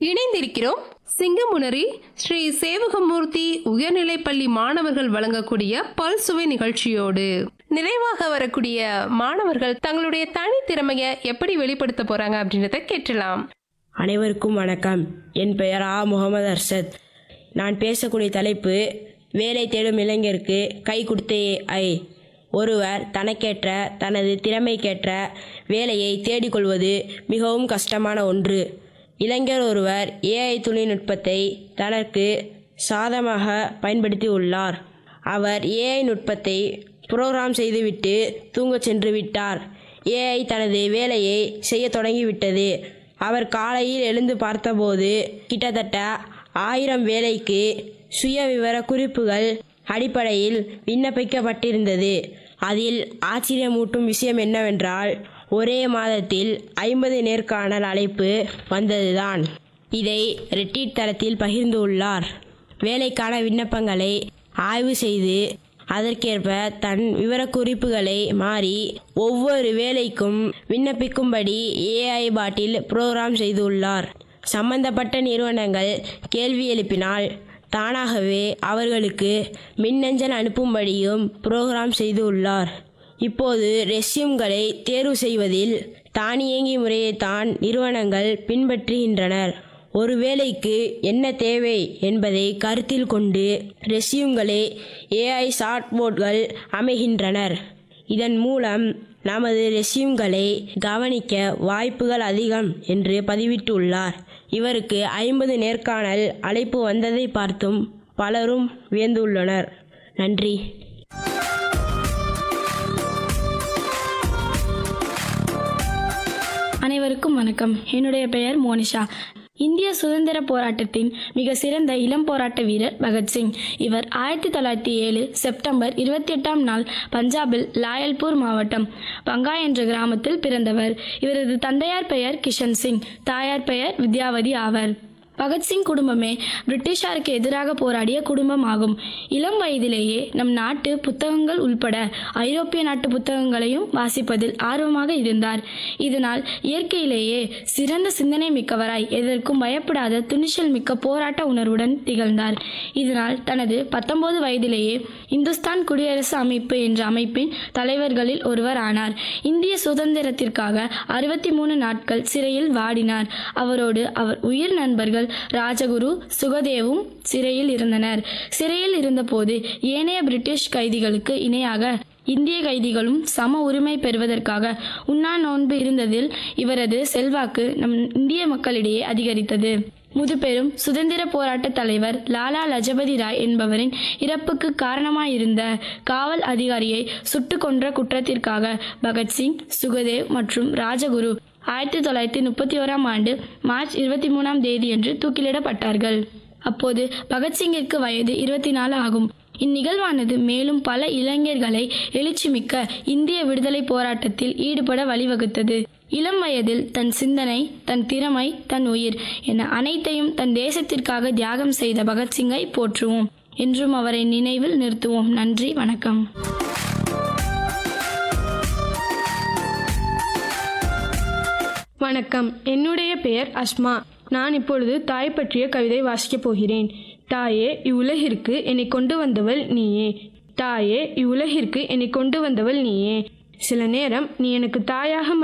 இணைந்திருக்கிறோம் சிங்கமுனரி ஸ்ரீ சேவகமூர்த்தி உயர்நிலைப்பள்ளி மாணவர்கள் வழங்கக்கூடிய பல்சுவை நிகழ்ச்சியோடு நிறைவாக வரக்கூடிய மாணவர்கள் தங்களுடைய தனித்திறமைய எப்படி வெளிப்படுத்த போறாங்க அப்படின்றத கேட்டலாம் அனைவருக்கும் வணக்கம் என் பெயர் ஆ முகமது அர்ஷத் நான் பேசக்கூடிய தலைப்பு வேலை தேடும் இளைஞருக்கு கை கொடுத்தே ஐ ஒருவர் தனக்கேற்ற தனது திறமைக்கேற்ற வேலையை தேடிக்கொள்வது மிகவும் கஷ்டமான ஒன்று இளைஞர் ஒருவர் ஏஐ தொழில்நுட்பத்தை தனக்கு சாதமாக பயன்படுத்தி உள்ளார் அவர் ஏஐ நுட்பத்தை புரோகிராம் செய்துவிட்டு தூங்கச் சென்று விட்டார் ஏஐ தனது வேலையை செய்ய தொடங்கிவிட்டது அவர் காலையில் எழுந்து பார்த்தபோது கிட்டத்தட்ட ஆயிரம் வேலைக்கு சுய விவர குறிப்புகள் அடிப்படையில் விண்ணப்பிக்கப்பட்டிருந்தது அதில் ஆச்சரியமூட்டும் விஷயம் என்னவென்றால் ஒரே மாதத்தில் ஐம்பது நேர்காணல் அழைப்பு வந்ததுதான் இதை ரெட்டிட் தளத்தில் பகிர்ந்துள்ளார் வேலைக்கான விண்ணப்பங்களை ஆய்வு செய்து அதற்கேற்ப தன் விவரக்குறிப்புகளை மாறி ஒவ்வொரு வேலைக்கும் விண்ணப்பிக்கும்படி ஏஐ பாட்டில் புரோகிராம் செய்துள்ளார் சம்பந்தப்பட்ட நிறுவனங்கள் கேள்வி எழுப்பினால் தானாகவே அவர்களுக்கு மின்னஞ்சல் அனுப்பும்படியும் புரோகிராம் செய்துள்ளார் இப்போது ரெஸ்யூம்களை தேர்வு செய்வதில் தானியங்கி முறையைத்தான் நிறுவனங்கள் பின்பற்றுகின்றனர் ஒரு வேலைக்கு என்ன தேவை என்பதை கருத்தில் கொண்டு ரெஸ்யூம்களை ஏஐ சாட்போர்ட்கள் அமைகின்றனர் இதன் மூலம் நமது ரெஸ்யூம்களை கவனிக்க வாய்ப்புகள் அதிகம் என்று பதிவிட்டுள்ளார் இவருக்கு ஐம்பது நேர்காணல் அழைப்பு வந்ததை பார்த்தும் பலரும் வியந்துள்ளனர் நன்றி அனைவருக்கும் வணக்கம் என்னுடைய பெயர் மோனிஷா இந்திய சுதந்திர போராட்டத்தின் மிக சிறந்த இளம் போராட்ட வீரர் பகத்சிங் இவர் ஆயிரத்தி தொள்ளாயிரத்தி ஏழு செப்டம்பர் இருபத்தி எட்டாம் நாள் பஞ்சாபில் லாயல்பூர் மாவட்டம் பங்கா என்ற கிராமத்தில் பிறந்தவர் இவரது தந்தையார் பெயர் கிஷன் சிங் தாயார் பெயர் வித்யாவதி ஆவர் பகத்சிங் குடும்பமே பிரிட்டிஷாருக்கு எதிராக போராடிய குடும்பம் ஆகும் இளம் வயதிலேயே நம் நாட்டு புத்தகங்கள் உள்பட ஐரோப்பிய நாட்டு புத்தகங்களையும் வாசிப்பதில் ஆர்வமாக இருந்தார் இதனால் இயற்கையிலேயே சிறந்த சிந்தனை மிக்கவராய் எதற்கும் பயப்படாத துணிச்சல் மிக்க போராட்ட உணர்வுடன் திகழ்ந்தார் இதனால் தனது பத்தொன்பது வயதிலேயே இந்துஸ்தான் குடியரசு அமைப்பு என்ற அமைப்பின் தலைவர்களில் ஒருவர் ஆனார் இந்திய சுதந்திரத்திற்காக அறுபத்தி மூணு நாட்கள் சிறையில் வாடினார் அவரோடு அவர் உயிர் நண்பர்கள் ராஜகுரு சுகதேவும் சிறையில் இருந்தனர் சிறையில் இருந்தபோது ஏனைய பிரிட்டிஷ் கைதிகளுக்கு இணையாக இந்திய கைதிகளும் சம உரிமை பெறுவதற்காக உண்ணா நோன்பு இருந்ததில் இவரது செல்வாக்கு நம் இந்திய மக்களிடையே அதிகரித்தது முதுபெரும் சுதந்திர போராட்ட தலைவர் லாலா லஜபதி ராய் என்பவரின் இறப்புக்கு காரணமாயிருந்த காவல் அதிகாரியை சுட்டுக் கொன்ற குற்றத்திற்காக பகத்சிங் சுகதேவ் மற்றும் ராஜகுரு ஆயிரத்தி தொள்ளாயிரத்தி முப்பத்தி ஓராம் ஆண்டு மார்ச் இருபத்தி மூணாம் தேதியன்று தூக்கிலிடப்பட்டார்கள் அப்போது பகத்சிங்கிற்கு வயது இருபத்தி நாலு ஆகும் இந்நிகழ்வானது மேலும் பல இளைஞர்களை எழுச்சிமிக்க இந்திய விடுதலை போராட்டத்தில் ஈடுபட வழிவகுத்தது இளம் வயதில் தன் சிந்தனை தன் திறமை தன் உயிர் என அனைத்தையும் தன் தேசத்திற்காக தியாகம் செய்த பகத்சிங்கை போற்றுவோம் என்றும் அவரை நினைவில் நிறுத்துவோம் நன்றி வணக்கம் வணக்கம் என்னுடைய பெயர் அஸ்மா நான் இப்பொழுது தாய் பற்றிய கவிதை வாசிக்கப் போகிறேன் தாயே இவ்வுலகிற்கு என்னை கொண்டு வந்தவள் நீயே தாயே இவ்வுலகிற்கு என்னை கொண்டு வந்தவள் நீயே சில நேரம் நீ எனக்கு தாயாக